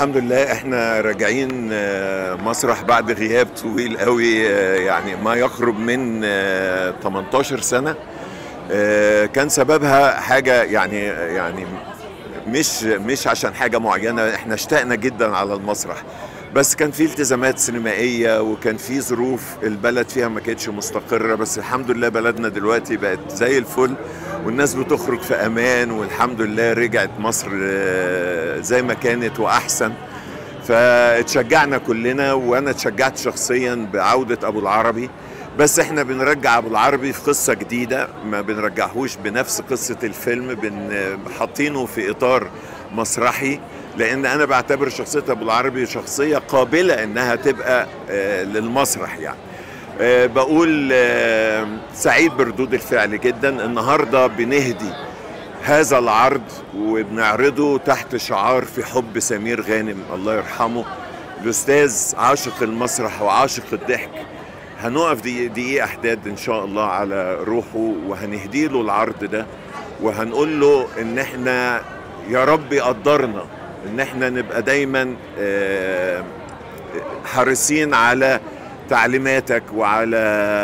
الحمد لله احنا راجعين آه، مسرح بعد غياب طويل قوي آه، يعني ما يقرب من آه، 18 سنة آه، كان سببها حاجة يعني يعني مش مش عشان حاجة معينة احنا اشتقنا جدا على المسرح بس كان في التزامات سينمائية وكان في ظروف البلد فيها ما كانتش مستقرة بس الحمد لله بلدنا دلوقتي بقت زي الفل والناس بتخرج في امان والحمد لله رجعت مصر آه، زي ما كانت واحسن فاتشجعنا كلنا وانا اتشجعت شخصيا بعودة ابو العربي بس احنا بنرجع ابو العربي في قصة جديدة ما بنرجعهوش بنفس قصة الفيلم بن حاطينه في اطار مسرحي لان انا بعتبر شخصية ابو العربي شخصية قابلة انها تبقى آه، للمسرح يعني آه، بقول آه، سعيد بردود الفعل جدا النهارده بنهدي هذا العرض وبنعرضه تحت شعار في حب سمير غانم الله يرحمه الاستاذ عاشق المسرح وعاشق الضحك هنقف دي دقيقة احداد ان شاء الله على روحه وهنهدي له العرض ده وهنقول له ان احنا يا رب يقدرنا ان احنا نبقى دايما آه، حريصين على تعليماتك وعلى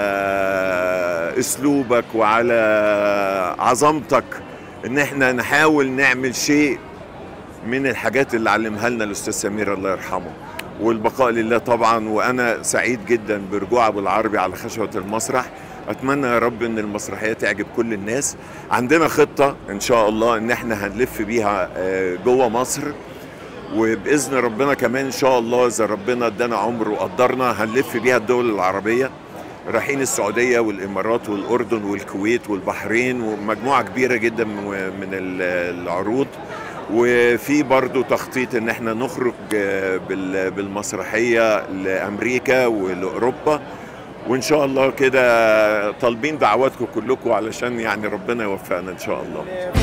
اسلوبك وعلى عظمتك ان احنا نحاول نعمل شيء من الحاجات اللي علمها لنا الاستاذ سمير الله يرحمه والبقاء لله طبعا وانا سعيد جدا برجوع ابو العربي على خشبه المسرح اتمنى يا رب ان المسرحيه تعجب كل الناس عندنا خطه ان شاء الله ان احنا هنلف بيها آه، جوه مصر وباذن ربنا كمان ان شاء الله اذا ربنا ادانا عمر وقدرنا هنلف بيها الدول العربيه رايحين السعوديه والامارات والاردن والكويت والبحرين ومجموعه كبيره جدا من ال- العروض وفي برضو تخطيط ان احنا نخرج آه، بال- بالمسرحيه لامريكا ولاوروبا وان شاء الله كده طالبين دعواتكم كلكم علشان يعني ربنا يوفقنا ان شاء الله